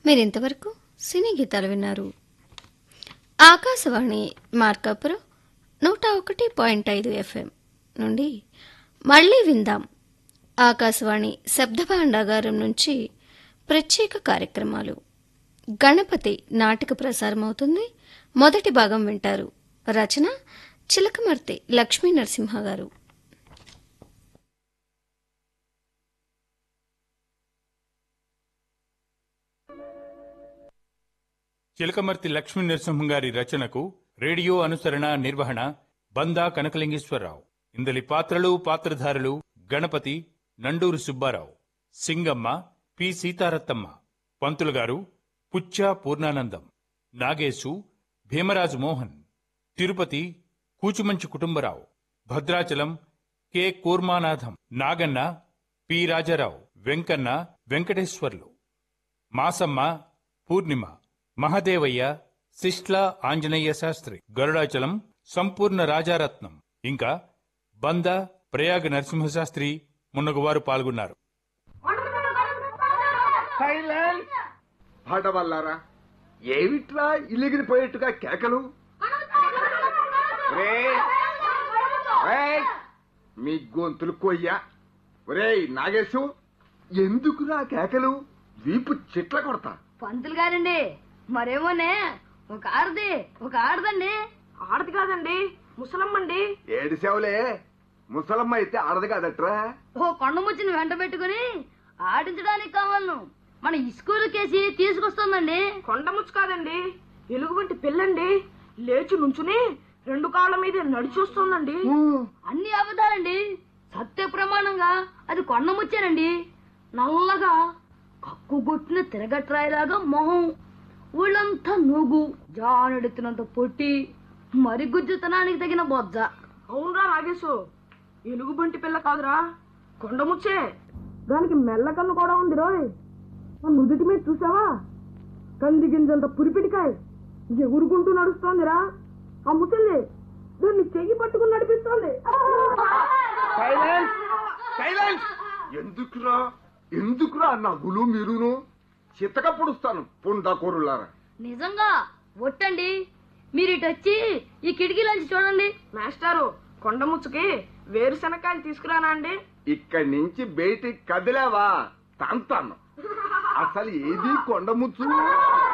మీరింతవరకు సినీ గీతాలు విన్నారు ఆకాశవాణి మార్కాపురం నూట ఒకటి పాయింట్ ఐదు ఎఫ్ఎం నుండి మళ్ళీ విందాం ఆకాశవాణి శబ్ద భాండాగారం నుంచి ప్రత్యేక కార్యక్రమాలు గణపతి నాటిక ప్రసారమవుతుంది మొదటి భాగం వింటారు రచన చిలకమర్తి లక్ష్మీ నరసింహ గారు చిలకమర్తి లక్ష్మీ నరసింహం గారి రచనకు రేడియో అనుసరణ నిర్వహణ బందా కనకలింగేశ్వరరావు ఇందలి పాత్రలు పాత్రధారులు గణపతి నండూరు సుబ్బారావు సింగమ్మ పి సీతారత్తమ్మ పంతులు గారు పుచ్చా పూర్ణానందం నాగేశు భీమరాజు మోహన్ తిరుపతి కూచుమంచి కుటుంబరావు భద్రాచలం కె కూర్మానాథం నాగన్న పి రాజారావు వెంకన్న వెంకటేశ్వర్లు మాసమ్మ పూర్ణిమ మహదేవయ్య శిష్ట్ల ఆంజనేయ శాస్త్రి గరుడాచలం సంపూర్ణ రాజారత్నం ఇంకా బంద ప్రయాగ నరసింహశాస్త్రి మున్నగువారు పాల్గొన్నారు సైలెన్స్ పాటవల్లారా ఏమిట్రా ఇలిగిరిపోయేట్టుగా కేకలు ఒరేయ్, ఒరేయ్, మీ గొంతులు కొయ్యా ఒరేయ్ నాగేశు ఎందుకురా కేకలు వీపు చిట్ల కొడతా పంతులు గారండి మరేమోనే ఒక ఆడది ఒక ఆడదండి ఆడది కాదండి ముసలమ్మండి ఏడిసేవలే ముసలమ్మ అయితే ఆడదు కాదట్రా ఓ కొండ ముచ్చిని వెంట పెట్టుకుని ఆడించడానికి కావాలను మన ఇస్కూలు కేసి తీసుకొస్తుందండి కొండముచ్చు కాదండి ఎలుగుబంటి పిల్లండి లేచి నుంచుని రెండు కాళ్ళ మీద నడిచొస్తుందండి అన్ని అబద్ధాలండి సత్య ప్రమాణంగా అది కొండ ముచ్చానండి నల్లగా కక్కు కొట్టిన తిరగట్రాయిలాగా మొహం ఊళ్ళంతా నూగు జానెడుతున్నంత పొట్టి మరి గుజ్జుతనానికి తగిన బొజ్జ అవునరా నాగేశు ఎలుగుబంటి పిల్ల కాదురా కొండముచ్చే దానికి మెల్ల కన్ను కూడా ఉంది రోయ్ ఆ నుదుటి మీద చూసావా కంది గింజంత పురిపిటికాయ ఎగురుకుంటూ నడుస్తోందిరా ఆ ముసలి దాన్ని చెయ్యి పట్టుకుని నడిపిస్తోంది సైలెన్స్ సైలెన్స్ ఎందుకురా ఎందుకురా నవ్వులు మీరును చిత్తక పొడుస్తాను పుండాకూరులారా నిజంగా ఒట్టండి మీరు ఇటు వచ్చి ఈ కిటికీలోంచి చూడండి మాస్టారు కొండముచ్చుకి వేరుశనక్కాయలు తీసుకురానా అండి ఇక్కడి నుంచి బయటికి కదిలేవా తంతాను అసలు ఏది కొండముచ్చు